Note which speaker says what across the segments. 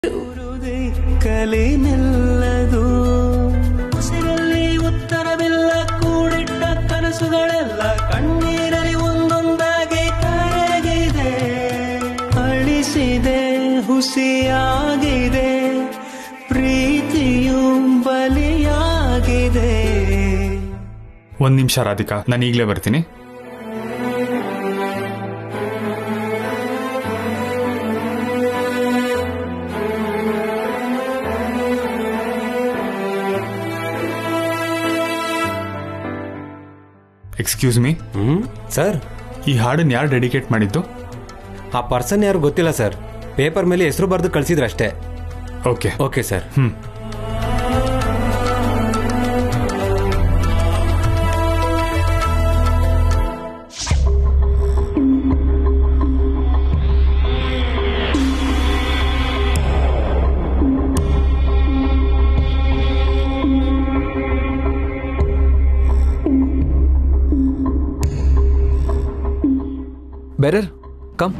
Speaker 1: ಕಲೆ ನಿಲ್ಲದು ಉಸಿರಲ್ಲಿ ಉತ್ತರವಿಲ್ಲ ಕೂಡಿಟ್ಟ ಕನಸುಗಳೆಲ್ಲ ಕಣ್ಣೀರಲ್ಲಿ ಒಂದೊಂದಾಗಿ ಕರಗಿದೆ ಅಳಿಸಿದೆ ಹುಸಿಯಾಗಿದೆ ಪ್ರೀತಿಯು ಬಲಿಯಾಗಿದೆ
Speaker 2: ಒಂದ್ ನಿಮಿಷ ರಾಧಿಕಾ ನಾನು ಈಗಲೇ ಬರ್ತೀನಿ ಎಕ್ಸ್ಕ್ಯೂಸ್ ಮೀ
Speaker 3: ಹ್ಮ್ ಸರ್
Speaker 2: ಈ ಹಾಡನ್ನ ಯಾರು ಡೆಡಿಕೇಟ್ ಮಾಡಿದ್ದು
Speaker 3: ಆ ಪರ್ಸನ್ ಯಾರು ಗೊತ್ತಿಲ್ಲ ಸರ್ ಪೇಪರ್ ಮೇಲೆ ಹೆಸರು ಬರೆದು ಕಳ್ಸಿದ್ರು ಅಷ್ಟೇ
Speaker 2: okay
Speaker 3: okay sir
Speaker 2: hmm
Speaker 4: bearer come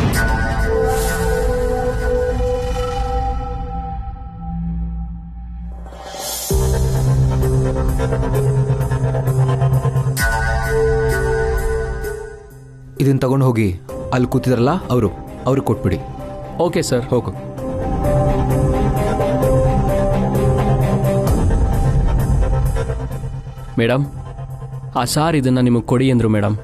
Speaker 4: ಇದನ್ನ ತಗೊಂಡು ಹೋಗಿ ಅಲ್ಲಿ ಕೂತಿದ್ರಲ್ಲ ಅವರು ಅವ್ರಿಗೆ ಕೊಟ್ಬಿಡಿ
Speaker 5: ಓಕೆ ಸರ್
Speaker 4: ಹೋಗು
Speaker 5: ಮೇಡಮ್ ಆ ಸಾರ್ ಇದನ್ನು ನಿಮಗೆ ಕೊಡಿ ಅಂದರು ಮೇಡಮ್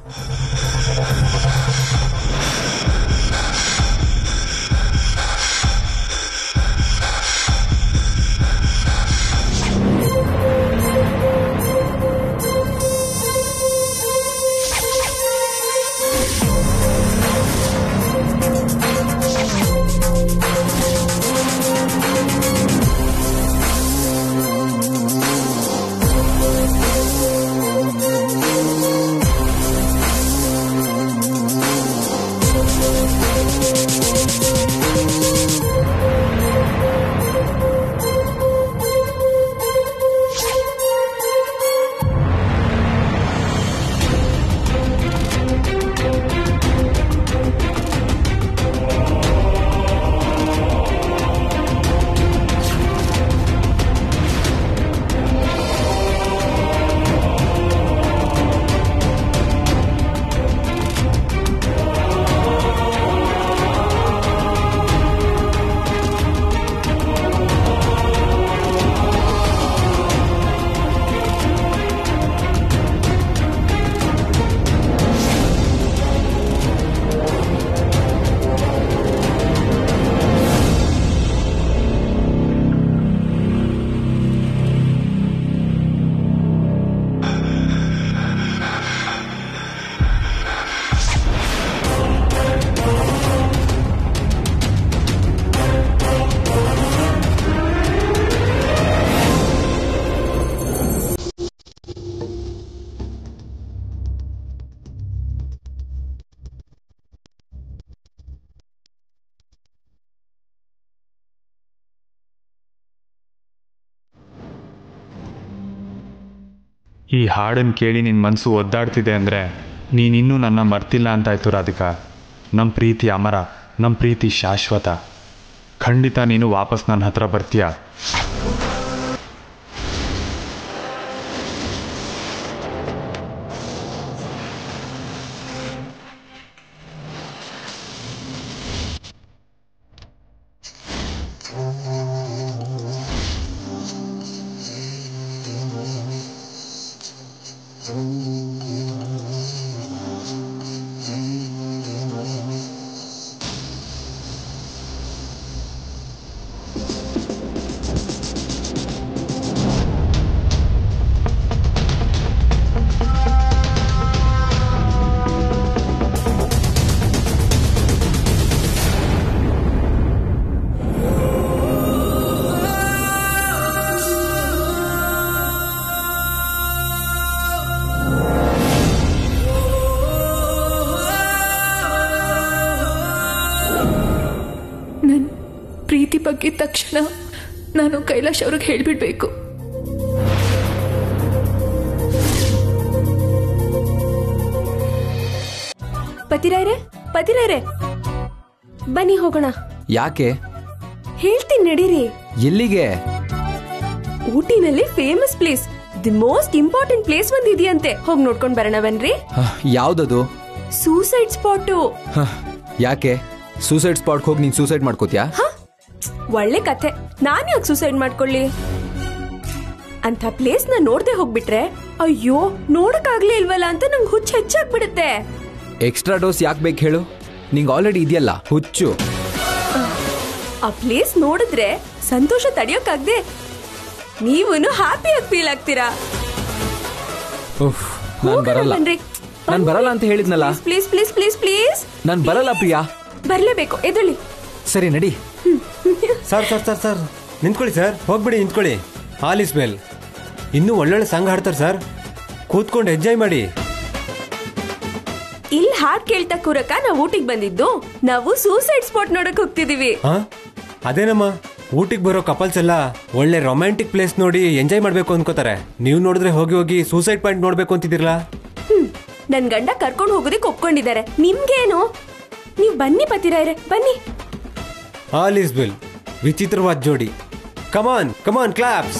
Speaker 2: ಈ ಹಾಡನ್ನು ಕೇಳಿ ನಿನ್ನ ಮನಸ್ಸು ಒದ್ದಾಡ್ತಿದೆ ಅಂದರೆ ನೀನಿನ್ನೂ ನನ್ನ ಮರ್ತಿಲ್ಲ ಅಂತಾಯ್ತು ರಾಧಿಕಾ ನಮ್ಮ ಪ್ರೀತಿ ಅಮರ ನಮ್ಮ ಪ್ರೀತಿ ಶಾಶ್ವತ ಖಂಡಿತ ನೀನು ವಾಪಸ್ ನನ್ನ ಹತ್ರ ಬರ್ತೀಯ
Speaker 6: ನನ್ನ ಪ್ರೀತಿ ಬಗ್ಗೆ ತಕ್ಷಣ ನಾನು ಕೈಲಾಶ್ ಅವ್ರಿಗೆ ಹೇಳಿಬಿಡ್ಬೇಕು
Speaker 7: ಪತಿರಾಯ್ರೆ ಪತಿರಾಯ್ರೆ ಬನ್ನಿ ಹೋಗೋಣ
Speaker 4: ಯಾಕೆ
Speaker 7: ಹೇಳ್ತೀನಿ ನಡೀರಿ
Speaker 4: ಎಲ್ಲಿಗೆ
Speaker 7: ಊಟಿನಲ್ಲಿ famous place the most important place ಒಂದ್ ಇದೆಯಂತೆ ಹೋಗಿ ನೋಡ್ಕೊಂಡ್ ಬರೋಣ ಬನ್ರಿ
Speaker 4: ಹ, ಯಾವ್ದದು
Speaker 7: ಸೂಸೈಡ್ ಸ್ಪಾಟು
Speaker 4: ಹ, ಯಾಕೆ ಸೂಸೈಡ್ ಸ್ಪಾಟ್ಗೆ ಹೋಗಿ ನೀನ್ ಸೂಸೈಡ್ ಮಾಡ್ಕೋತ್ಯಾ
Speaker 7: ಒಳ್ಳೆ ಕಥೆ ನಾನ್ ಯಾಕೆ ಸೂಸೈಡ್ ಮಾಡ್ಕೊಳ್ಳಿ ಅಂತ ಪ್ಲೇಸ್ ನ ನೋಡ್ದೆ ಹೋಗ್ಬಿಟ್ರೆ ಅಯ್ಯೋ ನೋಡಕ್ಕಾಗ್ಲೇ ಇಲ್ವಲ್ಲ ಅಂತ ನಂಗೆ ಹುಚ್ಚು ಹೆಚ್ಚಾಗ್ಬಿಡುತ್ತೆ
Speaker 4: ಎಕ್ಸ್ಟ್ರಾ ಡೋಸ್ ಯಾಕೆ ಬೇಕು ಹೇಳು ನಿಂಗೆ ಆಲ್ರೆಡಿ ಇದೆಯಲ್ಲ ಹುಚ್ಚು
Speaker 7: ಆ ಪ್ಲೇಸ್ ನೋಡಿದ್ರೆ ಸಂತೋಷ ತಡೆಯೋಕ್ಕಾಗ್ದೆ ನೀವೂನು ಹ್ಯಾಪಿಯಾಗಿ ಫೀಲ್ ಆಗ್ತೀರಾ
Speaker 4: ಉಫ್ ನಾನು ಬರಲ್ಲ ನಾನು ಬರಲ್ಲ ಅಂತ ಹೇಳಿದ್ನಲ್ಲ
Speaker 7: ಪ್ಲೀಸ್ ಪ್ಲೀಸ್ ಪ್ಲೀಸ್ ಪ್ಲೀಸ್
Speaker 4: ನಾನು ಬರಲ್ಲ ಪ್ರಿಯಾ
Speaker 7: ಬರ್ಲೇಬೇಕು ಎದುಳಿ
Speaker 4: ಸರಿ ನಡಿ
Speaker 3: ಸರ್ ಸರ್ ಸರ್ ಸರ್ ನಿಂತ್ಕೊಳ್ಳಿ ಸರ್ ಹೋಗ್ಬಿಡಿ ನಿಂತ್ಕೊಳ್ಳಿ ಆಲ್ ಇಸ್ ವೆಲ್ ಇನ್ನೂ ಒಳ್ಳೊಳ್ಳೆ ಸಾಂಗ್ ಹಾಡ್ತಾರೆ ಸರ್ ಕೂತ್ಕೊಂಡು ಎಂಜಾಯ್ ಮಾಡಿ
Speaker 7: ಇಲ್ಲಿ ಹಾಡ್ ಕೇಳ್ತಾ ಕೂರಕ ನಾವು ಊಟಿಗೆ ಬಂದಿದ್ದು ನಾವು ಸೂಸೈಡ್ ಸ್ಪಾಟ್ ನೋಡಕ್ ಹೋಗ್ತಿದೀವಿ
Speaker 3: ಹಾ ಅದೇನಮ್ಮ ಊಟಿಗೆ ಬರೋ ಕಪಲ್ಸ್ ಎಲ್ಲ ಒಳ್ಳೆ ರೊಮ್ಯಾಂಟಿಕ್ ಪ್ಲೇಸ್ ನೋಡಿ ಎಂಜಾಯ್ ಮಾಡ್ಬೇಕು ಅನ್ಕೋತಾರೆ ನೀವು ನೋಡಿದ್ರೆ ಹೋಗಿ ಹೋಗಿ ಸೂಸೈಡ್ ಪಾಯಿಂಟ್ ನೋಡ್ಬೇಕು ಅಂತಿದ್ದೀರಲ್ಲ
Speaker 7: ಹ್ಮ್ ನನ್ ಗಂಡ ಕರ್ಕೊಂಡು ಹೋಗೋದಕ್ಕೆ ಒಪ್ಕೊಂಡಿದ್ದಾರೆ ನಿಮ್ಗೇನು ನೀವು ಬನ್ನಿ ಪತಿರಾಯ್ರೆ ಬನ್ನಿ
Speaker 3: ಆಲ್ ಇಸ್ ವೆಲ್ ವಿಚಿತ್ರವಾದ ಜೋಡಿ ಕಮಾನ್ ಕಮಾನ್ ಕ್ಲಾಪ್ಸ್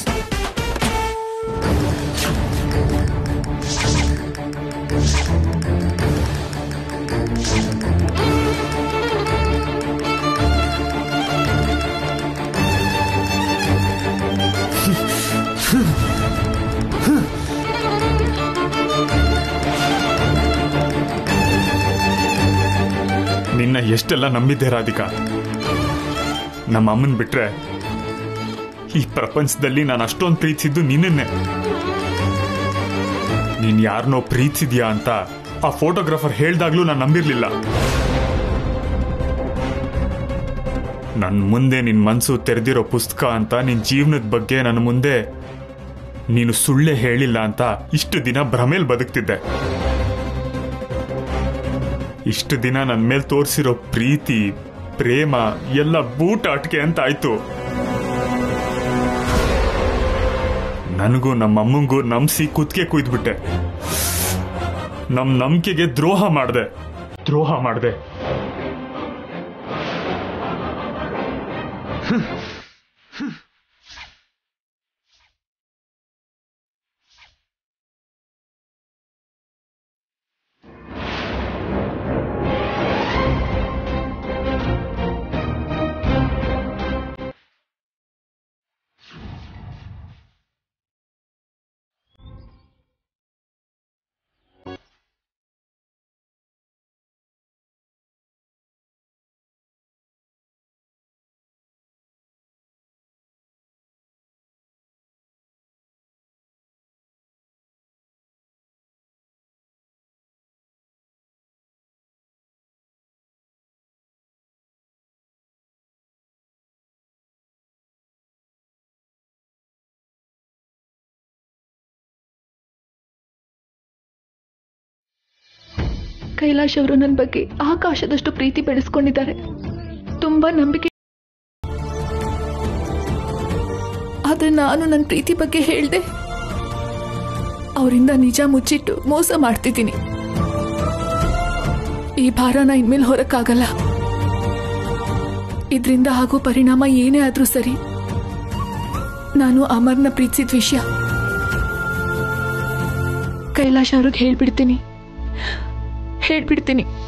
Speaker 2: ನಿನ್ನ ಎಷ್ಟೆಲ್ಲ ನಂಬಿದ್ದೆ ರಾಧಿಕಾ ನಮ್ಮ ಅಮ್ಮನ್ ಬಿಟ್ರೆ ಈ ಪ್ರಪಂಚದಲ್ಲಿ ನಾನು ಅಷ್ಟೊಂದು ಪ್ರೀತಿಸಿದ್ದು ನಿನ್ನನ್ನೇ ನೀನ್ ಯಾರನ್ನೋ ಪ್ರೀತಿಸಿದ್ಯಾ ಅಂತ ಆ ಫೋಟೋಗ್ರಾಫರ್ ಹೇಳ್ದಾಗ್ಲೂ ನಾನು ನಂಬಿರ್ಲಿಲ್ಲ ನನ್ನ ಮುಂದೆ ನಿನ್ ಮನ್ಸು ತೆರೆದಿರೋ ಪುಸ್ತಕ ಅಂತ ನಿನ್ ಜೀವನದ ಬಗ್ಗೆ ನನ್ನ ಮುಂದೆ ನೀನು ಸುಳ್ಳೆ ಹೇಳಿಲ್ಲ ಅಂತ ಇಷ್ಟು ದಿನ ಭ್ರಮೇಲ್ ಬದುಕ್ತಿದ್ದೆ ಇಷ್ಟು ದಿನ ನನ್ನ ಮೇಲೆ ತೋರಿಸಿರೋ ಪ್ರೀತಿ ಪ್ರೇಮ ಎಲ್ಲ ಬೂಟ್ ಆಟಿಕೆ ಅಂತ ಆಯ್ತು ನನಗೂ ನಮ್ಮ ಅಮ್ಮಂಗೂ ನಂಬಿಸಿ ಕುತ್ತಿಗೆ ಕುಯ್ದ್ಬಿಟ್ಟೆ ನಮ್ ನಂಬಿಕೆಗೆ ದ್ರೋಹ ಮಾಡ್ದೆ ದ್ರೋಹ ಮಾಡ್ದೆ
Speaker 6: ಕೈಲಾಶ್ ಅವರು ನನ್ನ ಬಗ್ಗೆ ಆಕಾಶದಷ್ಟು ಪ್ರೀತಿ ಬೆಳೆಸ್ಕೊಂಡಿದ್ದಾರೆ ತುಂಬಾ ನಂಬಿಕೆ ಆದ್ರೆ ನಾನು ನನ್ನ ಪ್ರೀತಿ ಬಗ್ಗೆ ಹೇಳ್ದೆ ಅವರಿಂದ ನಿಜ ಮುಚ್ಚಿಟ್ಟು ಮೋಸ ಮಾಡ್ತಿದ್ದೀನಿ ಈ ಭಾರನ ಇನ್ಮೇಲೆ ಹೊರಕ್ಕಾಗಲ್ಲ ಇದರಿಂದ ಆಗೋ ಪರಿಣಾಮ ಏನೇ ಆದ್ರೂ ಸರಿ ನಾನು ಅಮರ್ನ ಪ್ರೀತಿಸಿದ ವಿಷಯ ಕೈಲಾಶ್ ಅವ್ರಿಗೆ ಹೇಳ್ಬಿಡ್ತೀನಿ ಹೇಳ್ಬಿಡ್ತೀನಿ